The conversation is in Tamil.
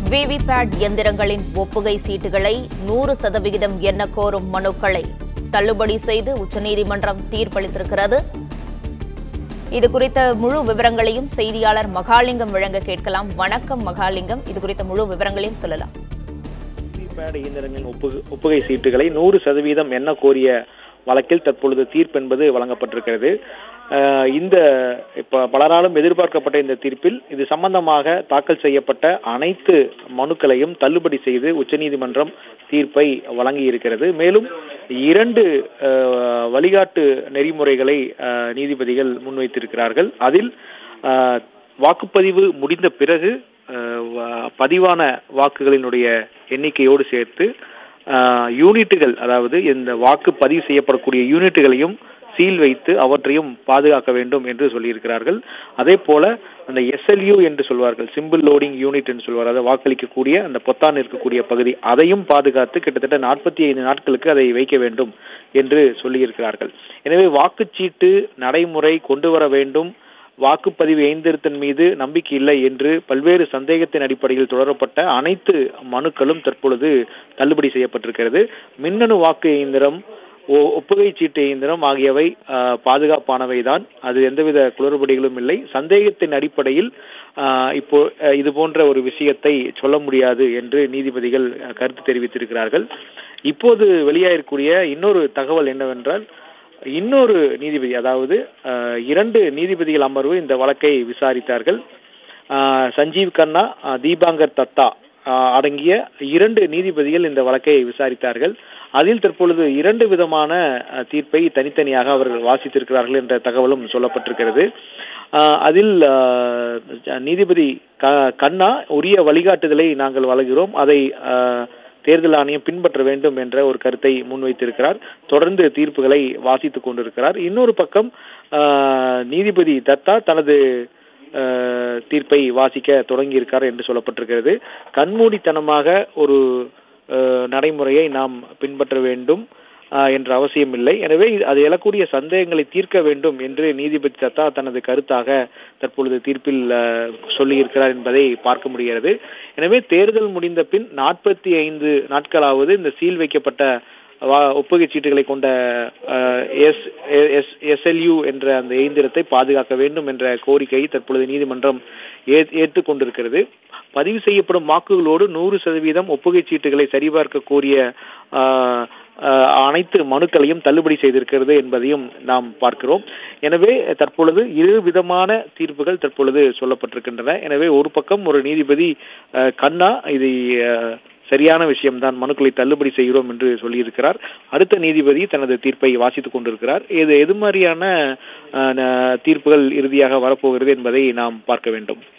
விவிபேட் எந்திரங்களின் ஒப்புகை சீட்டுகளை நூறு சதவிகிதம் எண்ண கோரும் மனுக்களை தள்ளுபடி செய்து உச்சநீதிமன்றம் தீர்ப்பளித்திருக்கிறது இது குறித்த முழு விவரங்களையும் செய்தியாளர் மகாலிங்கம் வழங்க கேட்கலாம் வணக்கம் மகாலிங்கம் இது குறித்த முழு விவரங்களையும் சொல்லலாம் பேட் இயந்திரங்களின் ஒப்புகை ஒப்புகை சீட்டுகளை நூறு சதவீதம் எண்ண கோரிய வழக்கில் தற்பொழுது தீர்ப்பு என்பது வழங்கப்பட்டிருக்கிறது அஹ் இந்த இப்ப பலராலும் எதிர்பார்க்கப்பட்ட இந்த தீர்ப்பில் இது சம்பந்தமாக தாக்கல் செய்யப்பட்ட அனைத்து மனுக்களையும் தள்ளுபடி செய்து உச்சநீதிமன்றம் தீர்ப்பை வழங்கி இருக்கிறது மேலும் இரண்டு அஹ், வழிகாட்டு நெறிமுறைகளை அஹ், நீதிபதிகள் முன்வைத்திருக்கிறார்கள் அதில் அஹ், வாக்குப்பதிவு முடிந்த பிறகு அஹ், வ- பதிவான வாக்குகளினுடைய எண்ணிக்கையோடு சேர்த்து அஹ், யூனிட்டுகள் அதாவது இந்த வாக்கு பதிவு செய்யப்படக்கூடிய யூனிட்டுகளையும் சீல் வைத்து அவற்றையும் பாதுகாக்க வேண்டும் என்று சொல்லியிருக்கிறார்கள் அதே போல அந்த எஸ்எல்யூ என்று சொல்வார்கள் சிம்பிள் லோடிங் யூனிட் என்று சொல்வார் அதாவது வாக்களிக்கக்கூடிய அந்த பொத்தான் இருக்கக்கூடிய பகுதி அதையும் பாதுகாத்து கிட்டத்தட்ட நாற்பத்தி ஐந்து நாட்களுக்கு அதை வைக்க வேண்டும் என்று சொல்லியிருக்கிறார்கள் எனவே வாக்குச்சீட்டு நடைமுறை கொண்டு வர வேண்டும் வாக்குப்பதிவு இயந்திரத்தின் மீது நம்பிக்கை இல்லை என்று பல்வேறு சந்தேகத்தின் அடிப்படையில் தொடரப்பட்ட அனைத்து மனுக்களும் தற்பொழுது தள்ளுபடி செய்யப்பட்டிருக்கிறது மின்னணு வாக்கு இயந்திரம் ஒ- ஒப்புகை சீட்டு இயந்திரம் ஆகியவை ஆஹ், பாதுகாப்பானவைதான் அது எந்தவித குளறுபடிகளும் இல்லை சந்தேகத்தின் அடிப்படையில் ஆஹ், இப்போ அஹ், இது போன்ற ஒரு விஷயத்தை சொல்ல முடியாது என்று நீதிபதிகள் அஹ், கருத்து தெரிவித்திருக்கிறார்கள் இப்போது வெளியாயிருக்கூடிய இன்னொரு தகவல் என்னவென்றால் இன்னொரு நீதிபதி அதாவது அஹ், இரண்டு நீதிபதிகள் அமர்வு இந்த வழக்கை விசாரித்தார்கள் அஹ், சஞ்சீவ் கண்ணா அஹ், தீபாங்கர் தத்தா அஹ், அடங்கிய இரண்டு நீதிபதிகள் இந்த வழக்கை விசாரித்தார்கள் அதில் தற்பொழுது இரண்டு விதமான அஹ், தீர்ப்பை தனித்தனியாக அவர்கள் வாசித்திருக்கிறார்கள் என்ற தகவலும் சொல்லப்பட்டிருக்கிறது அஹ், அதில் அஹ், நீதிபதி க- கண்ணா உரிய வழிகாட்டுதலை நாங்கள் வழங்குகிறோம் அதை அஹ், தேர்தல் ஆணையம் பின்பற்ற வேண்டும் என்ற ஒரு கருத்தை முன்வைத்திருக்கிறார் தொடர்ந்து தீர்ப்புகளை வாசித்துக் கொண்டிருக்கிறார் இன்னொரு பக்கம் ஆஹ், நீதிபதி தத்தா தனது ஆஹ், தீர்ப்பை வாசிக்க தொடங்கியிருக்கார் என்று சொல்லப்பட்டிருக்கிறது கண்மூடித்தனமாக ஒரு ஆஹ், நடைமுறையை நாம் பின்பற்ற வேண்டும் ஆஹ், என்ற அவசியம் இல்லை எனவே இது- அது எழக்கூடிய சந்தேகங்களை தீர்க்க வேண்டும் என்று நீதிபதி தத்தா தனது கருத்தாக தற்பொழுது தீர்ப்பில் ஆஹ், சொல்லியிருக்கிறார் என்பதை பார்க்க முடிகிறது எனவே தேர்தல் முடிந்த பின் நாற்பத்தி ஐந்து நாட்களாவது இந்த சீல் வைக்கப்பட்ட வா- ஒப்புகைச் சீட்டுகளை கொண்ட எஸ் எஸ் எஸ்எல்யூ என்ற அந்த இயந்திரத்தை பாதுகாக்க வேண்டும் என்ற கோரிக்கையை தற்பொழுது நீதிமன்றம் ஏ- ஏற்றுக்கொண்டிருக்கிறது பதிவு செய்யப்படும் வாக்குகளோடு நூறு சதவீதம் ஒப்புகைச் சீட்டுகளை சரிபார்க்க கோரிய ஆஹ், ஆஹ், அனைத்து மனுக்களையும் தள்ளுபடி செய்திருக்கிறது என்பதையும் நாம் பார்க்கிறோம் எனவே தற்பொழுது இரு விதமான தீர்ப்புகள் தற்பொழுது சொல்லப்பட்டிருக்கின்றன எனவே ஒரு பக்கம் ஒரு நீதிபதி ஆஹ், கண்ணா இது ஆஹ், சரியான விஷயம்தான் மனுக்களை தள்ளுபடி செய்கிறோம் என்று சொல்லியிருக்கிறார் அடுத்த நீதிபதி தனது தீர்ப்பை வாசித்துக் கொண்டிருக்கிறார் இது எது மாதிரியான ஆஹ், ந- தீர்ப்புகள் இறுதியாக வரப்போகிறது என்பதை நாம் பார்க்க வேண்டும்